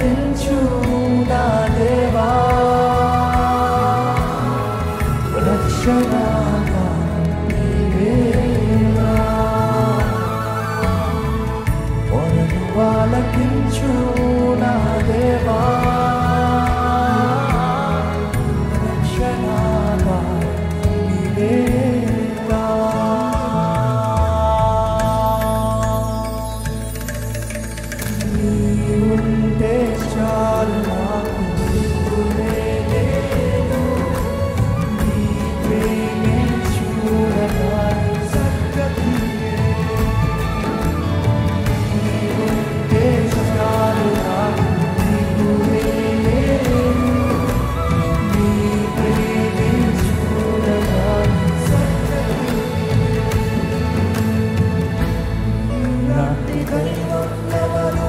ఆలకించు నా దేవా రక్షణగా నీవేనా మొరను ఆలకించు నా దేవా రక్షణగా నీవేనా నీవుంటే చాలు నాకు దిక్కులే లేదు. నీ ప్రేమే చూడగానే సంగతియే. నీవుంటే చాలు నాకు దిక్కులే లేదు. నీ ప్రేమే చూడగానే సంగతియే. నాటి దైవం ఎవరు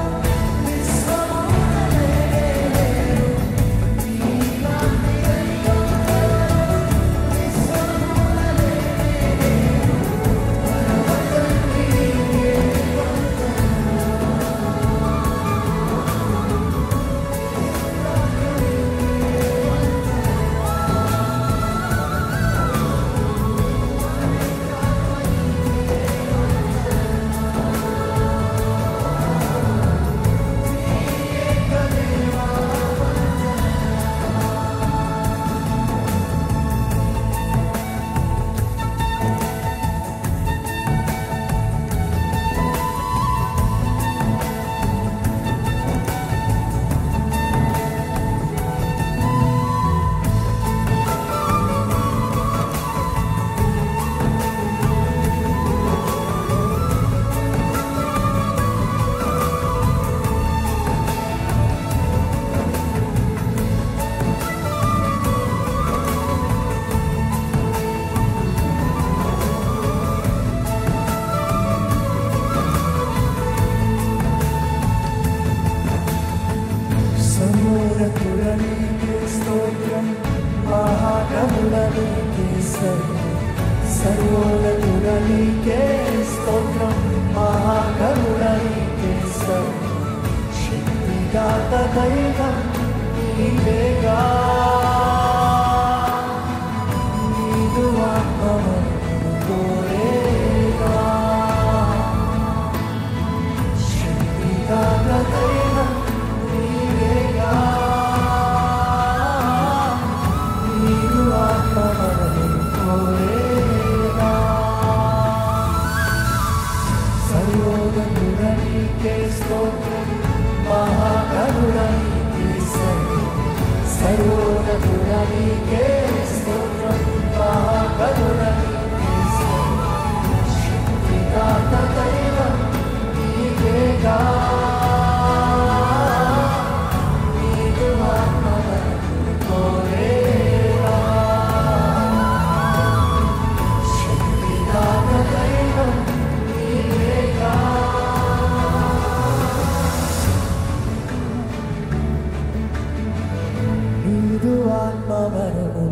సర్వోన్నతుడనీకే స్తోత్రం మహాగణుడనీకే సర్వోన్నతుడనీకే స్తోత్రం మహాగణుడనీకే శక్తిదాత దైవం నీవేగా నీదు ఆత్మవను కోరేగా శక్తిదాత దైవం నీవేగా నీదు ఆత్మవను కోరేగా సర్వోగనుడనీకే స్తోత్రం మహాగరుడనీకే సర్వోగనుడనీకే స్తోత్రం మహాగరుడనీకే శక్తిదాత దైవం నీవేగా నీదు ఆత్మవను కోరేగా శక్తిదాత దైవం నీవేగా నీదు ఆత్మవరము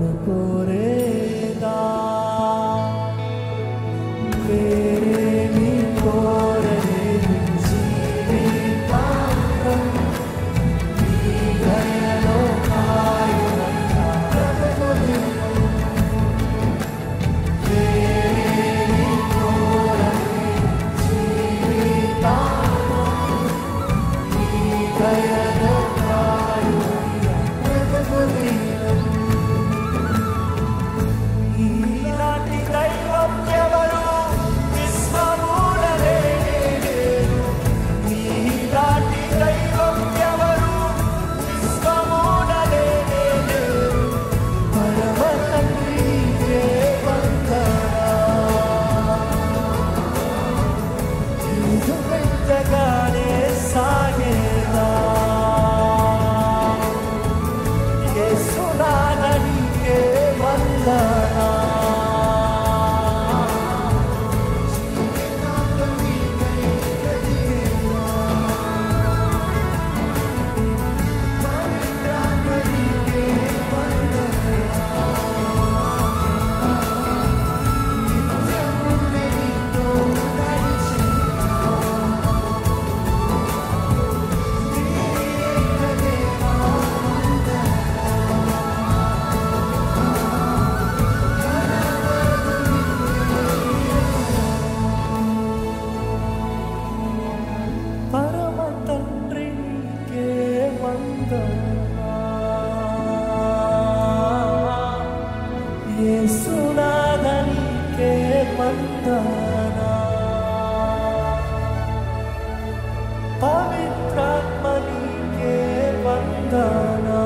వందనా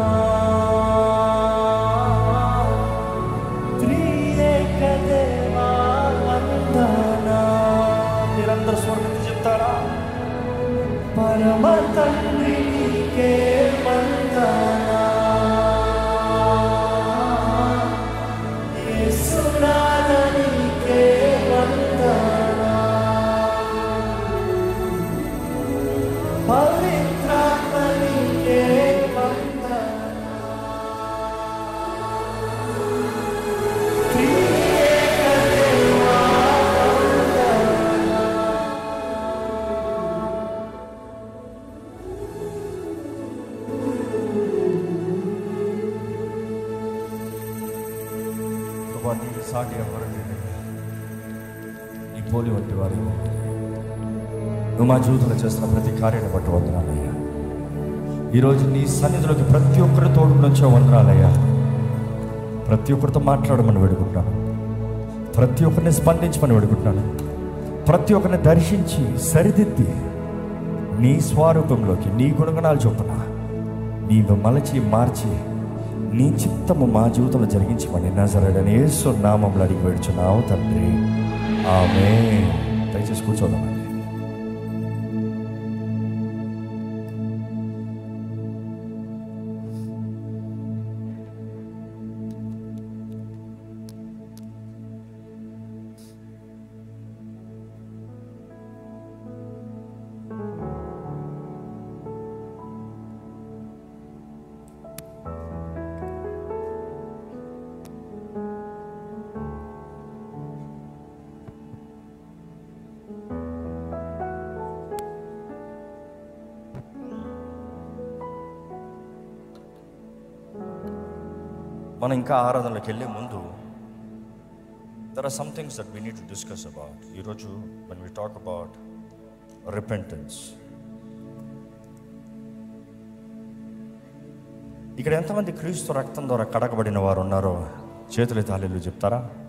త్రియేక దేవా వందనా మీరందరూ స్వర్గతి చెప్తారా పరమ తండ్రి నీకే వందనా యేసునాథ నీకే వందనా పవిత్రాత్మ నీకే వందనా త్రియేక దేవా వందనా ప్రభా నీ సాటి ఎవరు లేరు. నీ పోలి వంటి వారి నువ్వు మా జీవితంలో చేస్తున్న ప్రతి కార్యాన్ని బట్టి వందనాలయ్యా ఈరోజు నీ సన్నిధిలోకి ప్రతి ఒక్కరి తోడు నుంచో వందనాలయ్యా ప్రతి ఒక్కరితో మాట్లాడమని వేడుకుంటాను ప్రతి ఒక్కరిని స్పందించమని వేడుకుంటాను ప్రతి ఒక్కరిని దర్శించి సరిదిద్ది నీ స్వరూపంలోకి నీ గుణగణాలు చొప్పున నీవు మలచి మార్చి నీ చిత్తము మా జీవితంలో జరిగించమని నజరడని యేసు నామంలో అడిగి వేడుచున్నావు తండ్రి ఆమె దయచేసి కూర్చోదామండి మనం ఇంకా ఆరాధనలోకి వెళ్ళే ముందు there are some things that we need to discuss about ఈరోజు one we talk about repentance ఇక్కడ ఎంతమంది క్రీస్తు రక్తం ద్వారా కడగబడిన వారు ఉన్నారో చేతులు తాళీలు చెప్తారా